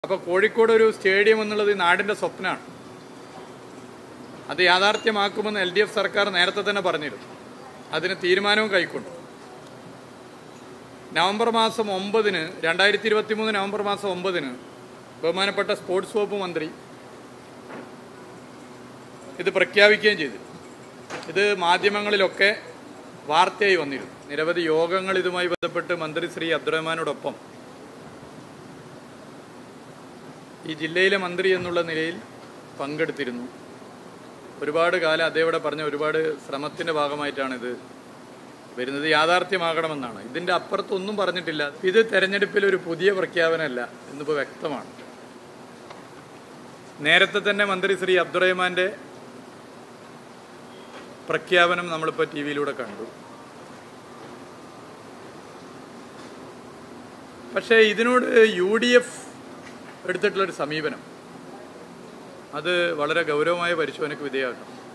അപ്പോൾ കോഴിക്കോട് ഒരു സ്റ്റേഡിയം എന്നുള്ളത് ഈ നാടിൻ്റെ സ്വപ്നമാണ് അത് യാഥാർത്ഥ്യമാക്കുമെന്ന് എൽ ഡി എഫ് സർക്കാർ നേരത്തെ തന്നെ പറഞ്ഞിരുന്നു അതിന് തീരുമാനവും കൈക്കൊണ്ടു നവംബർ മാസം ഒമ്പതിന് രണ്ടായിരത്തി ഇരുപത്തി മൂന്ന് നവംബർ മാസം ഒമ്പതിന് ബഹുമാനപ്പെട്ട സ്പോർട്സ് വകുപ്പ് മന്ത്രി ഇത് പ്രഖ്യാപിക്കുകയും ചെയ്തു ഇത് മാധ്യമങ്ങളിലൊക്കെ വാർത്തയായി വന്നിരുന്നു നിരവധി യോഗങ്ങൾ ഇതുമായി ബന്ധപ്പെട്ട് മന്ത്രി ശ്രീ അബ്ദുറഹ്മാനോടൊപ്പം ഈ ജില്ലയിലെ മന്ത്രി എന്നുള്ള നിലയിൽ പങ്കെടുത്തിരുന്നു ഒരുപാട് കാലം അതേവിടെ പറഞ്ഞ ഒരുപാട് ശ്രമത്തിൻ്റെ ഭാഗമായിട്ടാണ് ഇത് വരുന്നത് യാഥാർത്ഥ്യമാകണമെന്നാണ് ഇതിൻ്റെ അപ്പുറത്തൊന്നും പറഞ്ഞിട്ടില്ല ഇത് തെരഞ്ഞെടുപ്പിൽ ഒരു പുതിയ പ്രഖ്യാപനമല്ല എന്നിപ്പോൾ വ്യക്തമാണ് നേരത്തെ തന്നെ മന്ത്രി ശ്രീ അബ്ദുറഹ്മാൻ്റെ പ്രഖ്യാപനം നമ്മളിപ്പോൾ ടി വിയിലൂടെ കണ്ടു പക്ഷേ ഇതിനോട് യു ഡി എഫ് എടുത്തിട്ടുള്ളൊരു സമീപനം അത് വളരെ ഗൗരവമായ പരിശോധനയ്ക്ക് വിധേയമാക്കണം